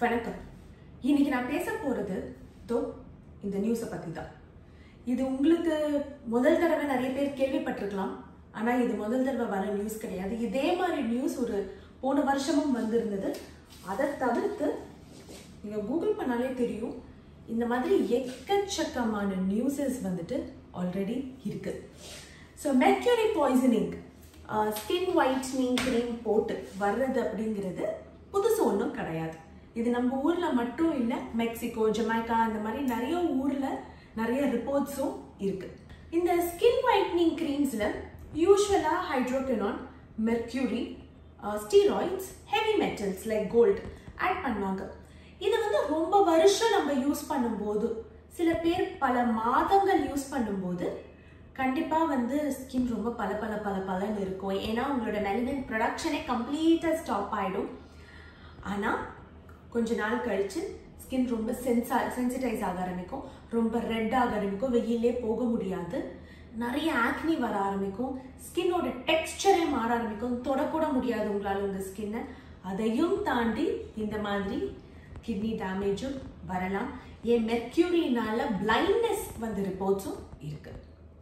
வணக்கம் இன்னைக்கு நான் பேச போறது தோ இந்த நியூஸை பத்தி தான் இது உங்களுக்கு முதல் தடவை நிறைய பேர் கேள்விப்பட்டிருக்கலாம் ஆனா இது முதல் தடவை வர நியூஸ் கிடையாது இதே மாதிரி நியூஸ் ஒரு போன வருஷமும் வந்திருந்தது அதை தவிர்த்து நீங்க கூகுள் பண்ணாலே தெரியும் இந்த மாதிரி எக்கச்சக்கமான நியூஸஸ் வந்துட்டு ஆல்ரெடி இருக்கு so mercury poisoning skin whitening cream போட்டு வர்றது அப்படிங்கிறது புதுசு ஒன்றும் கிடையாது இது நம்ம ஊர்ல மட்டும் இல்லை மெக்சிகோ ஜமைக்கா அந்த மாதிரி நிறைய ஊர்ல நிறைய ரிப்போர்ட்ஸும் இருக்கு இந்த ஸ்கின் ஒயிட்னிங் க்ரீம்ஸ்ல usually hydroquinone mercury steroids heavy metals like gold add பண்ணுவாங்க இது வந்து ரொம்ப வருஷம் நம்ம யூஸ் பண்ணும்போது சில பேர் பல மாதங்கள் யூஸ் பண்ணும்போது கண்டிப்பா வந்து ஸ்கின் ரொம்ப பல பல பல பலன்னு இருக்கும் ஏன்னா உங்களோட மெலனின் ப்ரொடக்ஷனே கம்ப்ளீட்டாக ஸ்டாப் ஆயிடும் ஆனா கொஞ்ச நாள் கழிச்சு ஸ்கின் ரொம்ப சென்சா சென்சிடைஸ் ஆக ஆரம்பிக்கும் ரொம்ப ரெட் ஆக ஆரம்பிக்கும் வெயிலே போக முடியாது நிறைய ஆக்னி வர ஆரம்பிக்கும் ஸ்கின்னோட டெக்ஸ்டரே மாற ஆரம்பிக்கும் தொடக்கூட முடியாது உங்களால உங்க ஸ்கின்னை அதையும் தாண்டி இந்த மாதிரி கிட்னி டேமேஜும் வரலாம் ஏன் மெர்க்யூரினால பிளைண்ட்னஸ் வந்து ரிப்போர்ட்ஸும் இருக்கு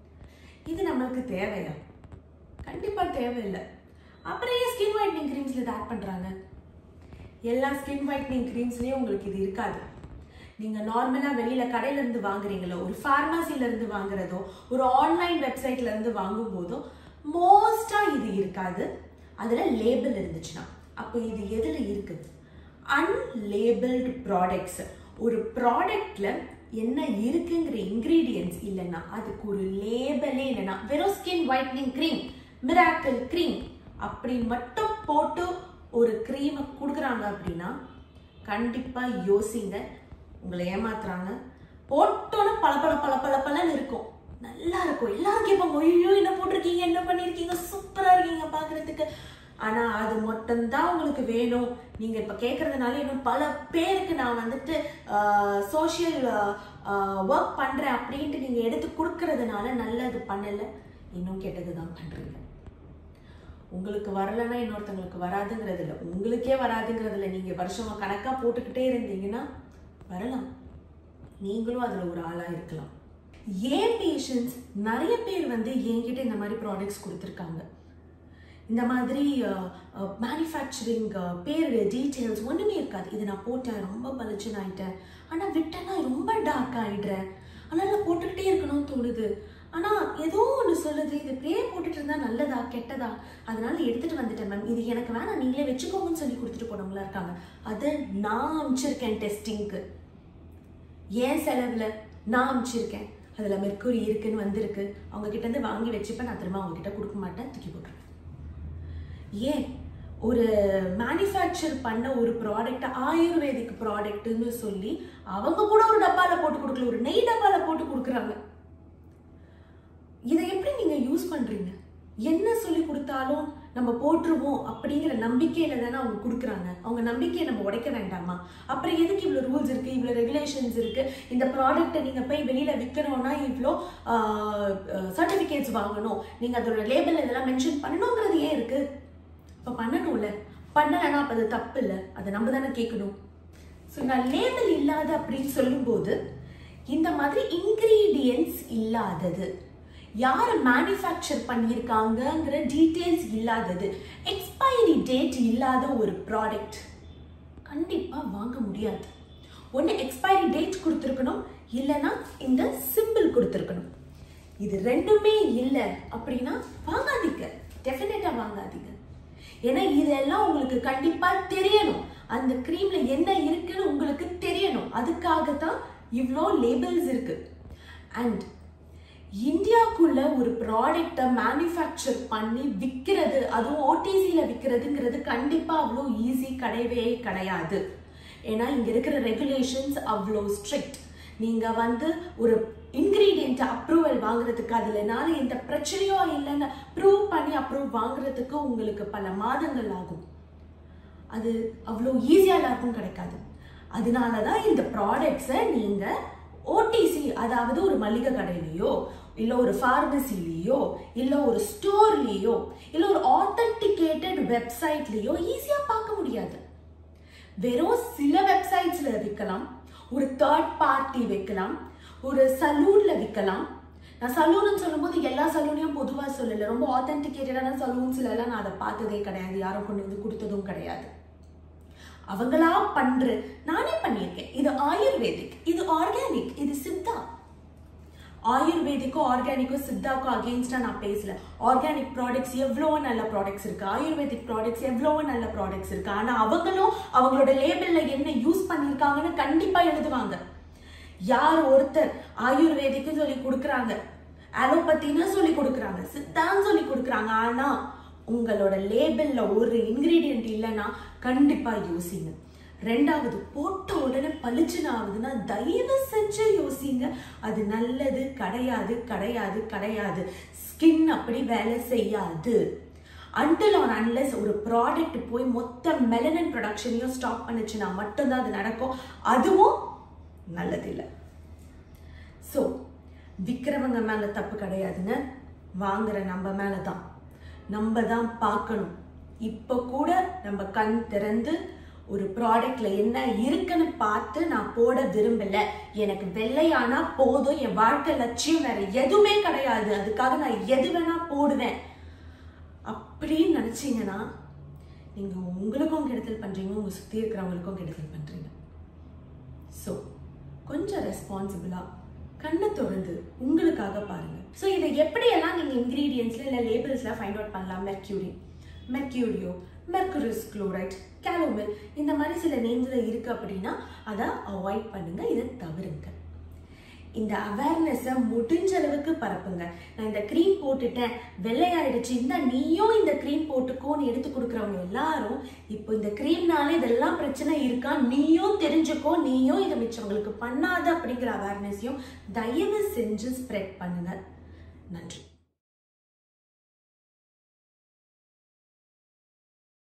இது நம்மளுக்கு தேவையா கண்டிப்பா தேவையில்லை அப்புறம் ஏன் ஸ்கின் ஒயிட்னிங் க்ரீம்ஸ்ல இதை ஆட் பண்றாங்க எல்லா ஸ்கின் ஒயிட்னிங் க்ரீம்ஸ்லயும் உங்களுக்கு இது இருக்காது நீங்க நார்மலா வெளியில கடையில இருந்து வாங்குறீங்களோ ஒரு ஃபார்மசில இருந்து வாங்குறதோ ஒரு ஆன்லைன் வெப்சைட்ல இருந்து வாங்கும் போதோ மோஸ்டா இது இருக்காது அதுல லேபிள் இருந்துச்சுன்னா அப்போ இது எதுல இருக்குது அன்லேபிள்டு ப்ராடக்ட்ஸ் ஒரு ப்ராடக்ட்ல என்ன இருக்குங்கிற இன்கிரீடியன்ஸ் இல்லைன்னா அதுக்கு ஒரு லேபிளே இல்லைன்னா வெறும் skin whitening cream miracle cream அப்படி மட்டும் போட்டு ஒரு க்ரீமை கொடுக்குறாங்க அப்படின்னா கண்டிப்பா யோசிங்க உங்களை ஏமாத்துறாங்க போட்டோன்னு பல பல பல பல பலன்னு இருக்கும் நல்லா இருக்கும் எல்லாரும் கேட்பாங்க ஐயோ என்ன போட்டிருக்கீங்க என்ன பண்ணிருக்கீங்க சூப்பரா இருக்கீங்க பாக்குறதுக்கு ஆனா அது மட்டும்தான் உங்களுக்கு வேணும் நீங்க இப்ப கேக்குறதுனால இன்னும் பல பேருக்கு நான் வந்துட்டு சோஷியல் ஒர்க் பண்றேன் அப்படின்ட்டு நீங்க எடுத்து கொடுக்கறதுனால நல்லது பண்ணல இன்னும் கெட்டதுதான் பண்றீங்க உங்களுக்கு வரலன்னா இன்னொருத்தங்களுக்கு வராதுங்கிறது இல்லை உங்களுக்கே வராதுங்கிறதுல நீங்க வருஷமா கணக்கா போட்டுக்கிட்டே இருந்தீங்கன்னா வரலாம் நீங்களும் அதுல ஒரு ஆளா இருக்கலாம் ஏன் பேஷண்ட்ஸ் நிறைய பேர் வந்து என்கிட்ட இந்த மாதிரி ப்ராடக்ட்ஸ் கொடுத்துருக்காங்க இந்த மாதிரி மேனுஃபேக்சரிங் பேர் டீட்டெயில்ஸ் ஒன்றுமே இருக்காது இது நான் போட்டேன் ரொம்ப பளிச்சுன்னு ஆயிட்டேன் ஆனால் விட்டேன்னா ரொம்ப டார்க் ஆயிடுறேன் அதனால போட்டுக்கிட்டே இருக்கணும்னு தோணுது ஆனால் ஏதோ ஒன்று சொல்லுது இது இப்படியே போட்டுட்டு இருந்தா நல்லதா கெட்டதா அதனால எடுத்துட்டு வந்துட்டேன் மேம் இது எனக்கு வேணாம் நீங்களே வச்சுக்கோங்கன்னு சொல்லி கொடுத்துட்டு போனவங்களா இருக்காங்க அதை நான் அனுப்பிச்சிருக்கேன் டெஸ்டிங்க்கு ஏன் செலவில் நான் அனுப்பிச்சிருக்கேன் அதில் மெர்க்குரி இருக்குன்னு வந்திருக்கு அவங்க கிட்ட இருந்து வாங்கி வச்சுப்பேன் நான் திரும்ப அவங்க கிட்ட கொடுக்க மாட்டேன் தூக்கி போட்டுருவேன் ஏன் ஒரு மேனுஃபேக்சர் பண்ண ஒரு ப்ராடக்ட் ஆயுர்வேதிக் ப்ராடக்ட்னு சொல்லி அவங்க கூட ஒரு டப்பால போட்டு கொடுக்கல ஒரு நெய் டப்பால போட்டு கொடுக்குறாங்க இதை எப்படி நீங்க யூஸ் பண்றீங்க என்ன சொல்லி கொடுத்தாலும் நம்ம போட்டுருவோம் அப்படிங்கிற நம்பிக்கையில தானே அவங்க கொடுக்குறாங்க அவங்க நம்பிக்கையை நம்ம உடைக்க வேண்டாமா அப்புறம் எதுக்கு இவ்வளோ ரூல்ஸ் இருக்கு இவ்வளோ ரெகுலேஷன்ஸ் இருக்கு இந்த ப்ராடக்ட்டை நீங்க போய் வெளியில விற்கணும்னா இவ்வளோ சர்டிஃபிகேட்ஸ் வாங்கணும் நீங்க அதோட லேபிள் இதெல்லாம் மென்ஷன் பண்ணணுங்கிறது ஏன் இருக்கு இப்போ பண்ணணும்ல பண்ணலைன்னா அப்போ அது தப்பு இல்லை அதை நம்ம தானே கேட்கணும் ஸோ நான் லேபிள் இல்லாத அப்படின்னு சொல்லும்போது இந்த மாதிரி இன்கிரீடியன்ஸ் இல்லாதது யார் மேனுஃபேக்சர் பண்ணியிருக்காங்கங்கிற டீட்டெயில்ஸ் இல்லாதது எக்ஸ்பைரி டேட் இல்லாத ஒரு ப்ராடக்ட் கண்டிப்பாக வாங்க முடியாது ஒன்று எக்ஸ்பைரி டேட் கொடுத்துருக்கணும் இல்லைன்னா இந்த சிம்பிள் கொடுத்துருக்கணும் இது ரெண்டுமே இல்லை அப்படின்னா வாங்காதீங்க டெஃபினட்டாக வாங்காதீங்க ஏன்னா இதெல்லாம் உங்களுக்கு கண்டிப்பாக தெரியணும் அந்த க்ரீம்ல என்ன இருக்குன்னு உங்களுக்கு தெரியணும் அதுக்காக தான் இவ்வளோ லேபிள்ஸ் இருக்கு அண்ட் இந்தியாக்குள்ள ஒரு ப்ராடக்டை மேனுஃபேக்சர் பண்ணி விற்கிறது அதுவும் ஓடிசியில் விற்கிறதுங்கிறது கண்டிப்பாக அவ்வளோ ஈஸி கிடையவே கிடையாது ஏன்னா இங்கே இருக்கிற ரெகுலேஷன்ஸ் அவ்வளோ ஸ்ட்ரிக்ட் நீங்கள் வந்து ஒரு இன்க்ரீடியன்ட் அப்ரூவல் வாங்குறதுக்கு அதுலனால எந்த பிரச்சனையோ இல்லைன்னு ப்ரூவ் பண்ணி அப்ரூவ் வாங்குறதுக்கு உங்களுக்கு பல மாதங்கள் ஆகும் அது அவ்வளோ ஈஸியாக எல்லாருக்கும் கிடைக்காது அதனால தான் இந்த ப்ராடக்ட்ஸை நீங்கள் ஓடிசி அதாவது ஒரு மளிகை கடையிலையோ இல்லை ஒரு ஃபார்மசிலேயோ இல்லை ஒரு ஸ்டோர்லேயோ இல்லை ஒரு ஆத்தன்டிகேட்டட் வெப்சைட்லேயோ ஈஸியாக பார்க்க முடியாது வெறும் சில வெப்சைட்ஸ்ல விற்கலாம் ஒரு தேர்ட் பார்ட்டி வைக்கலாம் ஒரு சலூன்ல விற்கலாம் நான் சலூன்னு சொல்லும்போது எல்லா சலூனையும் பொதுவாக சொல்லலை ரொம்ப ஆத்தென்டிகேட்டடான சலூன்ஸ்ல எல்லாம் நான் அதை பார்த்ததே கிடையாது யாரும் கொண்டு வந்து கொடுத்ததும் கிடையாது அவங்களா பண்ற நானே பண்ணியிருக்கேன் இது ஆயுர்வேதிக் இது ஆர்கானிக் இது சித்தா ஆயுர்வேதிக்கும் ஆர்கானிக்கும் சித்தாக்கும் அகேன்ஸ்டா நான் பேசல ஆர்கானிக் ப்ராடக்ட்ஸ் எவ்வளோ நல்ல ப்ராடக்ட்ஸ் இருக்கு ஆயுர்வேதிக் ப்ராடக்ட்ஸ் எவ்வளோ நல்ல ப்ராடக்ட்ஸ் இருக்கு ஆனா அவங்களும் அவங்களோட லேபிள்ல என்ன யூஸ் பண்ணியிருக்காங்கன்னு கண்டிப்பா எழுதுவாங்க யார் ஒருத்தர் ஆயுர்வேதிக்கு சொல்லி கொடுக்குறாங்க அலோபத்தின்னு சொல்லி கொடுக்குறாங்க சித்தான்னு சொல்லி கொடுக்குறாங்க ஆனா உங்களோட லேபிள்ல ஒரு இன்கிரீடியன்ட் இல்லைன்னா கண்டிப்பா யோசிங்க ரெண்டாவது போட்ட உடனே பளிச்சுன்னு ஆகுதுன்னா தயவு செஞ்சு யோசிங்க அது நல்லது கிடையாது கிடையாது கிடையாது ஸ்கின் அப்படி வேலை செய்யாது அன்டில் ஆர் அன்லெஸ் ஒரு ப்ராடக்ட் போய் மொத்த மெலனின் ப்ரொடக்ஷனையும் ஸ்டாப் பண்ணுச்சுன்னா மட்டும்தான் அது நடக்கும் அதுவும் நல்லதில்லை ஸோ விற்கிறவங்க மேலே தப்பு கிடையாதுங்க வாங்குற நம்ம மேலே தான் நம்ம தான் பார்க்கணும் இப்போ கூட நம்ம கண் திறந்து ஒரு ப்ராடக்ட்ல என்ன இருக்குன்னு பார்த்து நான் போட விரும்பல எனக்கு வெள்ளையானா போதும் என் வாழ்க்கை லட்சியம் வேற எதுவுமே கிடையாது அதுக்காக நான் எது வேணா போடுவேன் அப்படின்னு நினைச்சீங்கன்னா நீங்க உங்களுக்கும் கெடுதல் பண்றீங்க உங்க சுத்தி இருக்கிறவங்களுக்கும் கெடுதல் பண்றீங்க ஸோ கொஞ்சம் ரெஸ்பான்சிபிளா கண்ணை திறந்து உங்களுக்காக பாருங்க ஸோ இதை எப்படியெல்லாம் நீங்க இன்கிரீடியன்ஸ்ல இல்லை லேபிள்ஸ்ல ஃபைண்ட் அவுட் பண்ணலாம் மெர்க்யூரி மெர்க்யூரியோ மெர்குரிஸ் குளோரைட் கேலோமில் இந்த மாதிரி சில நேம்ஸ்ல இருக்கு அப்படின்னா அதை அவாய்ட் பண்ணுங்க இதை தவிருங்க இந்த அவேர்னஸை முடிஞ்ச அளவுக்கு பரப்புங்க நான் இந்த க்ரீம் போட்டுட்டேன் வெள்ளையாயிடுச்சு இந்த நீயும் இந்த க்ரீம் போட்டுக்கோன்னு எடுத்து கொடுக்குறவங்க எல்லாரும் இப்போ இந்த க்ரீம்னால இதெல்லாம் பிரச்சனை இருக்கா நீயும் தெரிஞ்சுக்கோ நீயும் இதை மிச்சவங்களுக்கு பண்ணாத அப்படிங்கிற அவேர்னஸையும் தயவு செஞ்சு ஸ்ப்ரெட் பண்ணுங்க நன்றி